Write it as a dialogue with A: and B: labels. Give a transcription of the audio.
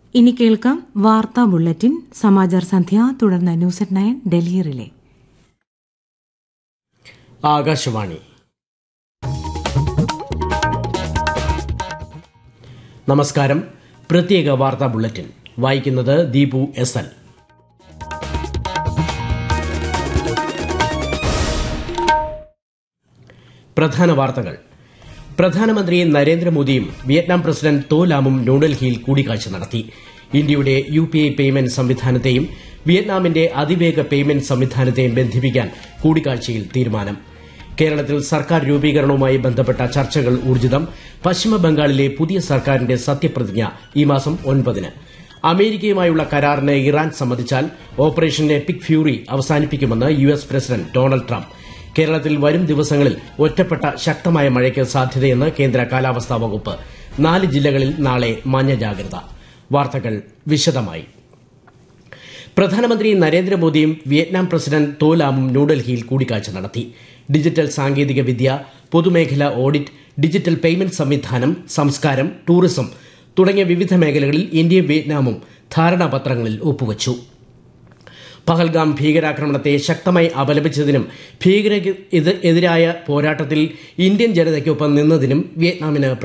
A: ഇനി കേൾക്കാം വാർത്താ ബുള്ളറ്റിൻ സമാചാർ സന്ധ്യ തുടർന്ന് news at nine Delhi relay
B: Akashvani നമസ്കാരം പ്രത്യേക വാർത്താ ബുള്ളറ്റിൻ വായിക്കുന്നത് ദീപു എസ് എൽ പ്രധാന വാർത്തകൾ പ്രധാനമന്ത്രി നരേന്ദ്രമോദിയും വിയറ്റ്നാം പ്രസിഡന്റ് തോ ലാമും ന്യൂഡൽഹിയിൽ കൂടിക്കാഴ്ച നടത്തി ഇന്ത്യയുടെ യു പി ഐ പേയ്മെന്റ് സംവിധാനത്തെയും വിയറ്റ്നാമിന്റെ അതിവേഗ പേയ്മെന്റ് സംവിധാനത്തെയും ബന്ധിപ്പിക്കാൻ കൂടിക്കാഴ്ചയിൽ തീരുമാനം കേരളത്തിൽ സർക്കാർ രൂപീകരണവുമായി ബന്ധപ്പെട്ട ചർച്ചകൾ ഊർജിതം പശ്ചിമബംഗാളിലെ പുതിയ സർക്കാരിന്റെ സത്യപ്രതിജ്ഞ ഈ മാസം ഒൻപതിന് അമേരിക്കയുമായുള്ള കരാറിന് ഇറാൻ സമ്മതിച്ചാൽ ഓപ്പറേഷൻ എപ്പിക് ഫ്യൂറി അവസാനിപ്പിക്കുമെന്ന് U S president Donald Trump കേരളത്തിൽ വരും ദിവസങ്ങളിൽ ഒറ്റപ്പെട്ട ശക്തമായ മഴയ്ക്ക് സാധ്യതയെന്ന് കേന്ദ്ര കാലാവസ്ഥാ വകുപ്പ് നാല് ജില്ലകളിൽ നാളെ മഞ്ഞ ജാഗ്രത വാർത്തകൾ വിശദമായി പ്രധാനമന്ത്രി നരേന്ദ്രമോദിയും വിയറ്റ്നാം പ്രസിഡന്റ് തോ ലാമും ന്യൂഡൽഹിയിൽ കൂടിക്കാഴ്ച നടത്തി ഡിജിറ്റൽ സാങ്കേതിക വിദ്യ പൊതുമേഖലാ ഓഡിറ്റ് ഡിജിറ്റൽ പേയ്മെന്റ് സംവിധാനം സംസ്കാരം ടൂറിസം തുടങ്ങിയ വിവിധ മേഖലകളിൽ ഇന്ത്യയും വിയറ്റ്നാമും ധാരണാപത്രങ്ങളിൽ ഒപ്പുവച്ചു പഹൽഗാം ഭീകരാക്രമണത്തെ ശക്തമായി അപലപിച്ചതിനും ഭീകരയ്ക്ക് എതിരായ പോരാട്ടത്തിൽ ഇന്ത്യൻ ജനതയ്ക്കൊപ്പം നിന്നതിനും വിയറ്റ്നാമിന്